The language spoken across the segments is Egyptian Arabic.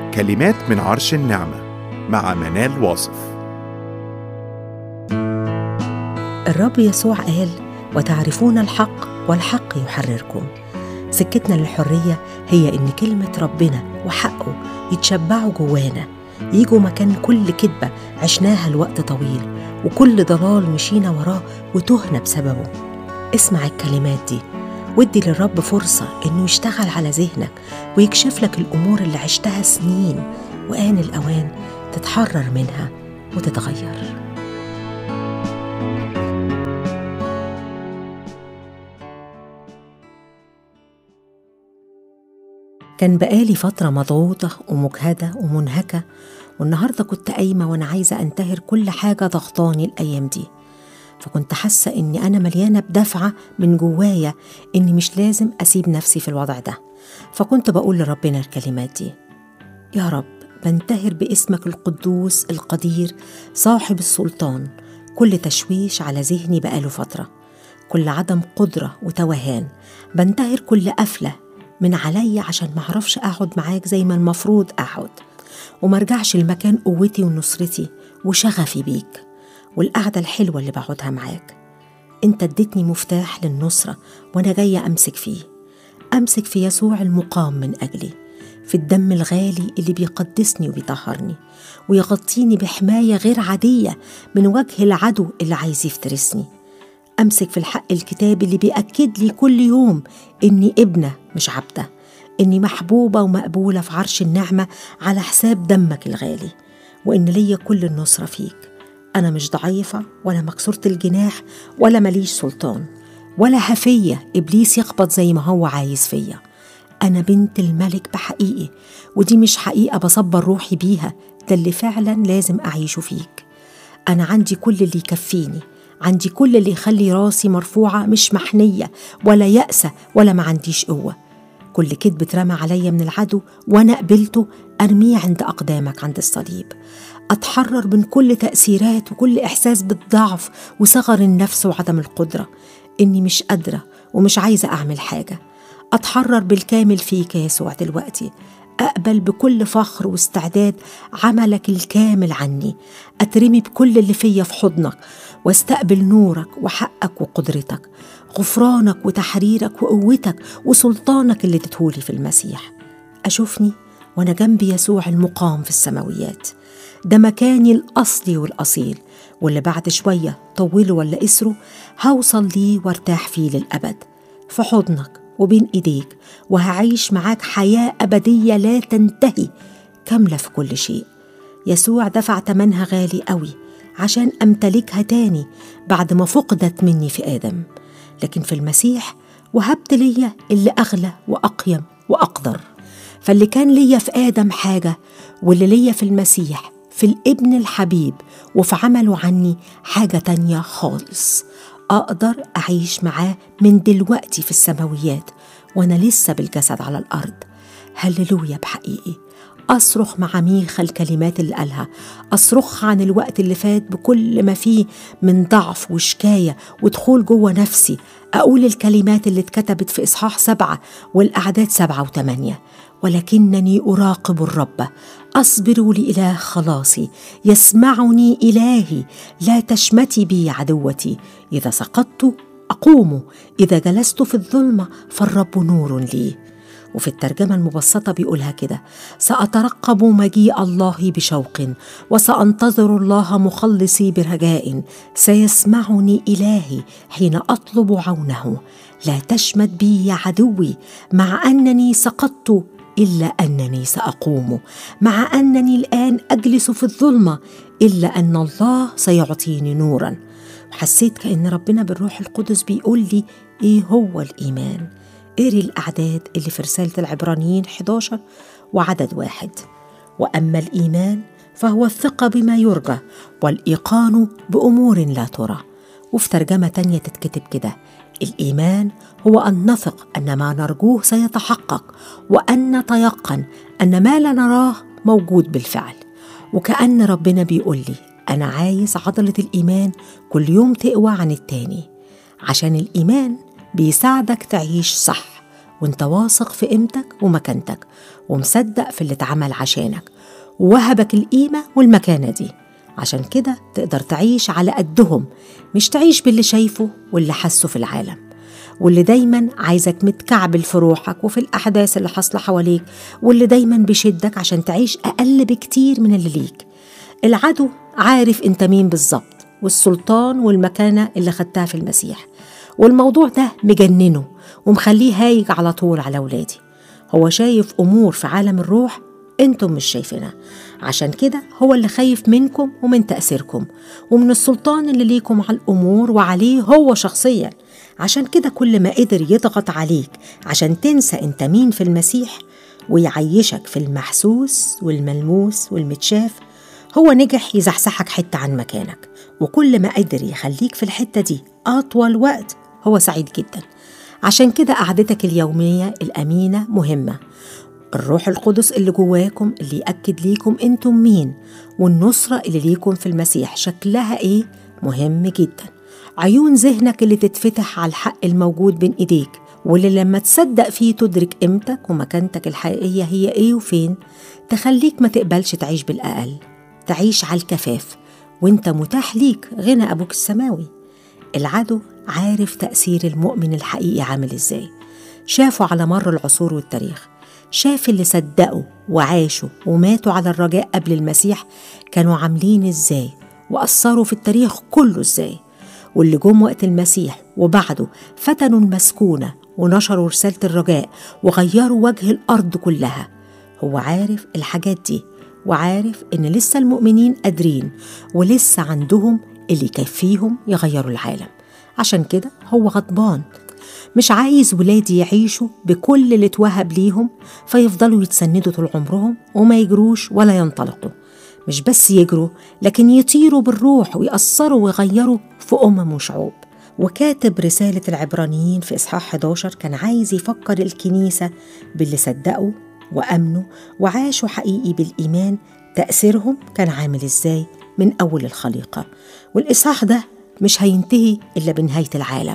كلمات من عرش النعمة مع منال واصف الرب يسوع قال وتعرفون الحق والحق يحرركم سكتنا للحرية هي إن كلمة ربنا وحقه يتشبعوا جوانا يجوا مكان كل كذبة عشناها لوقت طويل وكل ضلال مشينا وراه وتهنا بسببه اسمع الكلمات دي وادي للرب فرصة إنه يشتغل على ذهنك ويكشف لك الأمور اللي عشتها سنين وآن الأوان تتحرر منها وتتغير كان بقالي فترة مضغوطة ومجهدة ومنهكة والنهاردة كنت قايمة وأنا عايزة أنتهر كل حاجة ضغطاني الأيام دي فكنت حاسة إني أنا مليانة بدفعة من جوايا إني مش لازم أسيب نفسي في الوضع ده فكنت بقول لربنا الكلمات دي يا رب بنتهر باسمك القدوس القدير صاحب السلطان كل تشويش على ذهني بقاله فترة كل عدم قدرة وتوهان بنتهر كل قفلة من عليا عشان معرفش أقعد معاك زي ما المفروض أقعد ومرجعش لمكان قوتي ونصرتي وشغفي بيك والقعدة الحلوة اللي بقعدها معاك انت اديتني مفتاح للنصرة وانا جاية امسك فيه امسك في يسوع المقام من اجلي في الدم الغالي اللي بيقدسني وبيطهرني ويغطيني بحماية غير عادية من وجه العدو اللي عايز يفترسني أمسك في الحق الكتابي اللي بيأكد لي كل يوم إني ابنة مش عبدة إني محبوبة ومقبولة في عرش النعمة على حساب دمك الغالي وإن ليا كل النصرة فيك أنا مش ضعيفة ولا مكسورة الجناح ولا مليش سلطان ولا هفية إبليس يخبط زي ما هو عايز فيا أنا بنت الملك بحقيقي ودي مش حقيقة بصبر روحي بيها ده اللي فعلا لازم أعيشه فيك أنا عندي كل اللي يكفيني عندي كل اللي يخلي راسي مرفوعة مش محنية ولا يأسة ولا ما عنديش قوة كل كذب اترمى عليا من العدو وأنا قبلته أرميه عند أقدامك عند الصليب أتحرر من كل تأثيرات وكل إحساس بالضعف وصغر النفس وعدم القدرة إني مش قادرة ومش عايزة أعمل حاجة أتحرر بالكامل فيك يا يسوع دلوقتي أقبل بكل فخر واستعداد عملك الكامل عني أترمي بكل اللي فيا في حضنك واستقبل نورك وحقك وقدرتك غفرانك وتحريرك وقوتك وسلطانك اللي تتهولي في المسيح أشوفني وأنا جنب يسوع المقام في السماويات ده مكاني الأصلي والأصيل واللي بعد شوية طوله ولا قسره هوصل ليه وارتاح فيه للأبد في حضنك وبين إيديك وهعيش معاك حياة أبدية لا تنتهي كاملة في كل شيء يسوع دفع تمنها غالي قوي عشان أمتلكها تاني بعد ما فقدت مني في آدم لكن في المسيح وهبت ليا اللي أغلى وأقيم وأقدر فاللي كان ليا في آدم حاجة واللي ليا في المسيح في الابن الحبيب وفي عمله عني حاجة تانية خالص أقدر أعيش معاه من دلوقتي في السماويات وأنا لسه بالجسد على الأرض هللويا بحقيقي أصرخ مع ميخا الكلمات اللي قالها أصرخ عن الوقت اللي فات بكل ما فيه من ضعف وشكاية ودخول جوه نفسي أقول الكلمات اللي اتكتبت في إصحاح سبعة والأعداد سبعة وثمانية ولكنني أراقب الرب أصبر لإله خلاصي يسمعني إلهي لا تشمتي بي عدوتي إذا سقطت أقوم إذا جلست في الظلمة فالرب نور لي وفي الترجمة المبسطة بيقولها كده سأترقب مجيء الله بشوق وسأنتظر الله مخلصي برجاء سيسمعني إلهي حين أطلب عونه لا تشمت بي يا عدوي مع أنني سقطت إلا أنني سأقوم مع أنني الآن أجلس في الظلمة إلا أن الله سيعطيني نورا وحسيت كأن ربنا بالروح القدس بيقول لي إيه هو الإيمان اقري الأعداد اللي في رسالة العبرانيين 11 وعدد واحد وأما الإيمان فهو الثقة بما يرجى والإيقان بأمور لا ترى وفي ترجمة تانية تتكتب كده الإيمان هو أن نثق أن ما نرجوه سيتحقق وأن نتيقن أن ما لا نراه موجود بالفعل وكأن ربنا بيقول لي أنا عايز عضلة الإيمان كل يوم تقوى عن التاني عشان الإيمان بيساعدك تعيش صح وانت واثق في قيمتك ومكانتك ومصدق في اللي اتعمل عشانك ووهبك القيمة والمكانة دي عشان كده تقدر تعيش على قدهم مش تعيش باللي شايفه واللي حسه في العالم واللي دايما عايزك متكعبل في روحك وفي الأحداث اللي حاصلة حواليك واللي دايما بيشدك عشان تعيش أقل بكتير من اللي ليك العدو عارف انت مين بالظبط والسلطان والمكانة اللي خدتها في المسيح والموضوع ده مجننه ومخليه هايج على طول على ولادي هو شايف أمور في عالم الروح انتم مش شايفينها عشان كده هو اللي خايف منكم ومن تأثيركم ومن السلطان اللي ليكم على الأمور وعليه هو شخصيا عشان كده كل ما قدر يضغط عليك عشان تنسى انت مين في المسيح ويعيشك في المحسوس والملموس والمتشاف هو نجح يزحزحك حتة عن مكانك وكل ما قدر يخليك في الحتة دي أطول وقت هو سعيد جدا عشان كده قعدتك اليومية الأمينة مهمة الروح القدس اللي جواكم اللي يأكد ليكم انتم مين والنصرة اللي ليكم في المسيح شكلها ايه مهم جدا عيون ذهنك اللي تتفتح على الحق الموجود بين ايديك واللي لما تصدق فيه تدرك قيمتك ومكانتك الحقيقية هي ايه وفين تخليك ما تقبلش تعيش بالأقل تعيش على الكفاف وانت متاح ليك غنى أبوك السماوي العدو عارف تأثير المؤمن الحقيقي عامل ازاي شافه على مر العصور والتاريخ شاف اللي صدقوا وعاشوا وماتوا على الرجاء قبل المسيح كانوا عاملين ازاي وأثروا في التاريخ كله ازاي واللي جم وقت المسيح وبعده فتنوا المسكونة ونشروا رسالة الرجاء وغيروا وجه الأرض كلها هو عارف الحاجات دي وعارف إن لسه المؤمنين قادرين ولسه عندهم اللي يكفيهم يغيروا العالم عشان كده هو غضبان مش عايز ولادي يعيشوا بكل اللي اتوهب ليهم فيفضلوا يتسندوا طول عمرهم وما يجروش ولا ينطلقوا مش بس يجروا لكن يطيروا بالروح ويأثروا ويغيروا في أمم وشعوب وكاتب رسالة العبرانيين في إصحاح 11 كان عايز يفكر الكنيسة باللي صدقوا وأمنوا وعاشوا حقيقي بالإيمان تأثيرهم كان عامل إزاي من أول الخليقة والإصحاح ده مش هينتهي إلا بنهاية العالم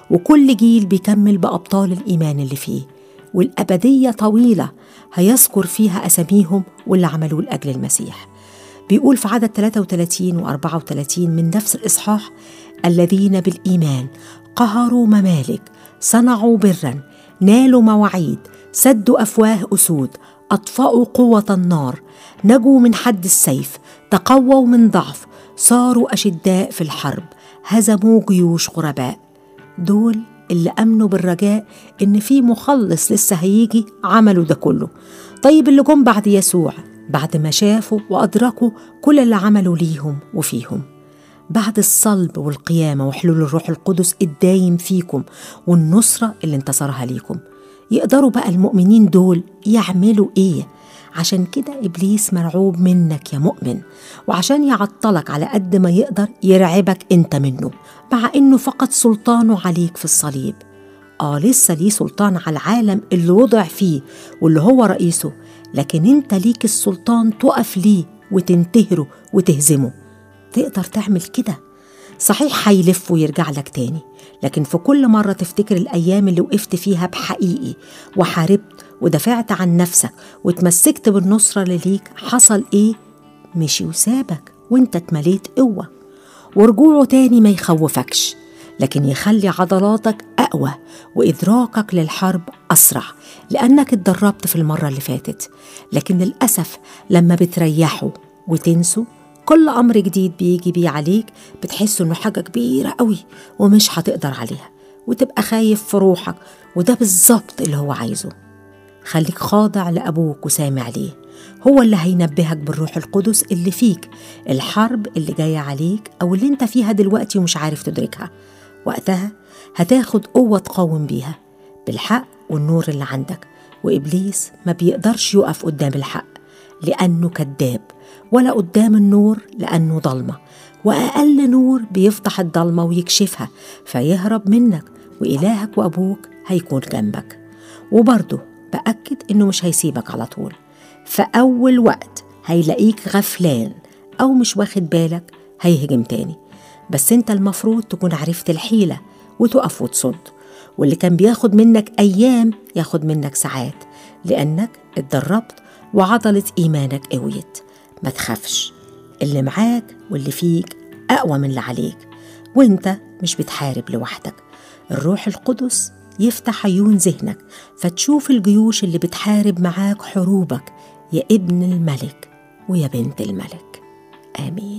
وكل جيل بيكمل بأبطال الإيمان اللي فيه والأبدية طويلة هيذكر فيها أساميهم واللي عملوه لأجل المسيح بيقول في عدد 33 و 34 من نفس الإصحاح الذين بالإيمان قهروا ممالك صنعوا برا نالوا مواعيد سدوا أفواه أسود أطفأوا قوة النار نجوا من حد السيف تقووا من ضعف صاروا أشداء في الحرب هزموا جيوش غرباء دول اللي أمنوا بالرجاء إن في مخلص لسه هيجي عملوا ده كله طيب اللي جم بعد يسوع بعد ما شافوا وأدركوا كل اللي عملوا ليهم وفيهم بعد الصلب والقيامة وحلول الروح القدس الدايم فيكم والنصرة اللي انتصرها ليكم يقدروا بقى المؤمنين دول يعملوا ايه عشان كده ابليس مرعوب منك يا مؤمن وعشان يعطلك على قد ما يقدر يرعبك انت منه مع انه فقد سلطانه عليك في الصليب اه لسه ليه سلطان على العالم اللي وضع فيه واللي هو رئيسه لكن انت ليك السلطان تقف ليه وتنتهره وتهزمه تقدر تعمل كده صحيح هيلف ويرجع لك تاني لكن في كل مرة تفتكر الأيام اللي وقفت فيها بحقيقي وحاربت ودافعت عن نفسك وتمسكت بالنصرة اللي ليك حصل إيه؟ مشي وسابك وانت اتمليت قوة ورجوعه تاني ما يخوفكش لكن يخلي عضلاتك أقوى وإدراكك للحرب أسرع لأنك اتدربت في المرة اللي فاتت لكن للأسف لما بتريحوا وتنسوا كل أمر جديد بيجي بيه عليك بتحس إنه حاجة كبيرة قوي ومش هتقدر عليها وتبقى خايف في روحك وده بالظبط اللي هو عايزه خليك خاضع لأبوك وسامع ليه هو اللي هينبهك بالروح القدس اللي فيك الحرب اللي جاية عليك أو اللي انت فيها دلوقتي ومش عارف تدركها وقتها هتاخد قوة تقاوم بيها بالحق والنور اللي عندك وإبليس ما بيقدرش يقف قدام الحق لأنه كذاب ولا قدام النور لأنه ضلمة وأقل نور بيفضح الضلمة ويكشفها فيهرب منك وإلهك وأبوك هيكون جنبك وبرضه بأكد إنه مش هيسيبك على طول فأول وقت هيلاقيك غفلان أو مش واخد بالك هيهجم تاني بس انت المفروض تكون عرفت الحيلة وتقف وتصد واللي كان بياخد منك أيام ياخد منك ساعات لأنك اتدربت وعضلة إيمانك قويت ما تخافش اللي معاك واللي فيك أقوى من اللي عليك وانت مش بتحارب لوحدك الروح القدس يفتح عيون ذهنك فتشوف الجيوش اللي بتحارب معاك حروبك يا ابن الملك ويا بنت الملك آمين